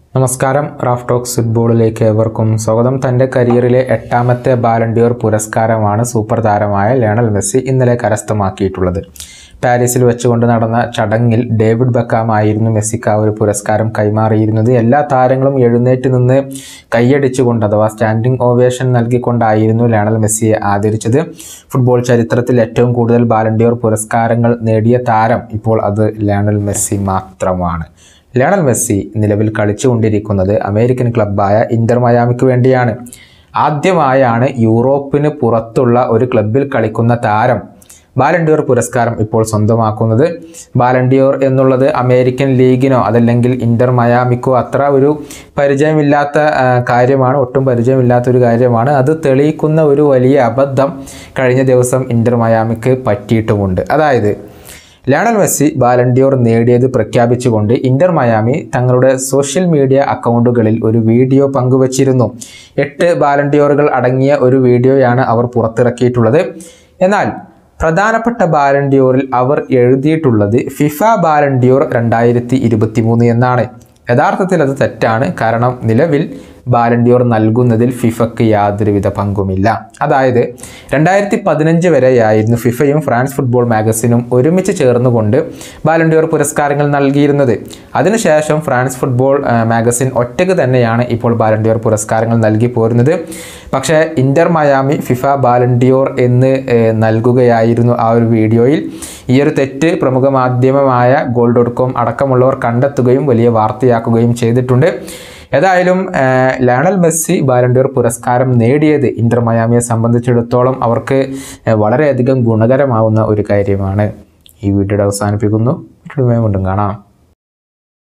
നമസ്കാരം Raf talks ഫുട്ബോളിലേക്ക് ഏവർക്കും സ്വാഗതം തൻ്റെ കരിയറിലെ എട്ടാമത്തെ ബാലൻഡിയോർ പുരസ്കാരമാണ് സൂപ്പർ താരമായ ലയണൽ മെസ്സി ഇന്നലെ കരസ്ഥമാക്കിയിട്ടുള്ളത് പാരീസിൽ വെച്ചുകൊണ്ട് നടന്ന ചടങ്ങിൽ ഡേവിഡ് ബക്കാം ആയിരുന്നു മെസ്സിക്ക് ആ ഒരു പുരസ്കാരം കൈമാറിയിരുന്നത് എല്ലാ താരങ്ങളും എഴുന്നേറ്റ് നിന്ന് കൈയടിച്ചുകൊണ്ട് അഥവാ സ്റ്റാൻഡിംഗ് ഓവേഷൻ നൽകിക്കൊണ്ടായിരുന്നു ലയണൽ മെസ്സിയെ ആദരിച്ചത് ഫുട്ബോൾ ചരിത്രത്തിൽ ഏറ്റവും കൂടുതൽ ബാലൻഡിയോർ പുരസ്കാരങ്ങൾ നേടിയ താരം ഇപ്പോൾ അത് ലയണൽ മെസ്സി മാത്രമാണ് ലയണൽ മെസ്സി നിലവിൽ കളിച്ചുകൊണ്ടിരിക്കുന്നത് അമേരിക്കൻ ക്ലബ്ബായ ഇന്റർ മയാമിക്ക് വേണ്ടിയാണ് ആദ്യമായാണ് യൂറോപ്പിന് പുറത്തുള്ള ഒരു ക്ലബിൽ കളിക്കുന്ന താരം ബാലൻഡിയോർ പുരസ്കാരം ഇപ്പോൾ സ്വന്തമാക്കുന്നത് ബാലൻഡിയോർ എന്നുള്ളത് അമേരിക്കൻ ലീഗിനോ അതല്ലെങ്കിൽ ഇന്റർ മയാമിക്കോ അത്ര ഒരു പരിചയമില്ലാത്ത ആ, കാര്യമാണ് ഒട്ടും പരിചയമില്ലാത്ത ഒരു കാര്യമാണ് അത് തെളിയിക്കുന്ന ഒരു വലിയ അബദ്ധം കഴിഞ്ഞ ദിവസം ഇന്റർ മയാമിക്ക് പറ്റിയിട്ടുമുണ്ട് അതായത് ലയണൽ മെസ്സി ബാലൻഡിയോർ നേടിയത് പ്രഖ്യാപിച്ചുകൊണ്ട് ഇന്റർ മയാമി തങ്ങളുടെ സോഷ്യൽ മീഡിയ അക്കൗണ്ടുകളിൽ ഒരു വീഡിയോ പങ്കുവച്ചിരുന്നു എട്ട് ബാലൻഡിയോറുകൾ അടങ്ങിയ ഒരു വീഡിയോയാണ് അവർ പുറത്തിറക്കിയിട്ടുള്ളത് എന്നാൽ പ്രധാനപ്പെട്ട ബാലൻഡിയോറിൽ അവർ എഴുതിയിട്ടുള്ളത് ഫിഫ ബാലൻഡിയോർ രണ്ടായിരത്തി ഇരുപത്തി മൂന്ന് എന്നാണ് യഥാർത്ഥത്തിൽ അത് തെറ്റാണ് കാരണം നിലവിൽ ബാലൻഡിയോർ നൽകുന്നതിൽ ഫിഫയ്ക്ക് യാതൊരുവിധ പങ്കുമില്ല അതായത് രണ്ടായിരത്തി പതിനഞ്ച് വരെയായിരുന്നു ഫിഫയും ഫ്രാൻസ് ഫുട്ബോൾ മാഗസിനും ഒരുമിച്ച് ചേർന്നുകൊണ്ട് ബാലൻഡിയോർ പുരസ്കാരങ്ങൾ നൽകിയിരുന്നത് അതിനുശേഷം ഫ്രാൻസ് ഫുട്ബോൾ ആ, മാഗസിൻ ഒറ്റയ്ക്ക് തന്നെയാണ് ഇപ്പോൾ ബാലൻഡിയോർ പുരസ്കാരങ്ങൾ നൽകി പോരുന്നത് പക്ഷേ ഇന്റർ മയാമി ഫിഫ ബാലൻഡിയോർ എന്ന് ഏ, നൽകുകയായിരുന്നു ആ ഒരു വീഡിയോയിൽ ഈ ഒരു തെറ്റ് പ്രമുഖ മാധ്യമമായ ഗോൾ ഡോട്ട് കോം അടക്കമുള്ളവർ കണ്ടെത്തുകയും വലിയ വാർത്തയാക്കുകയും ചെയ്തിട്ടുണ്ട് ഏതായാലും ആ, ലയണൽ മെസ്സി ബാലൻഡിയോർ പുരസ്കാരം നേടിയത് ഇന്റർ മയാമിയെ സംബന്ധിച്ചിടത്തോളം അവർക്ക് ആ, വളരെയധികം ഗുണകരമാവുന്ന ഒരു കാര്യമാണ് ഈ വീഡിയോയുടെ അവസാനിപ്പിക്കുന്നു വീണ്ടും കാണാം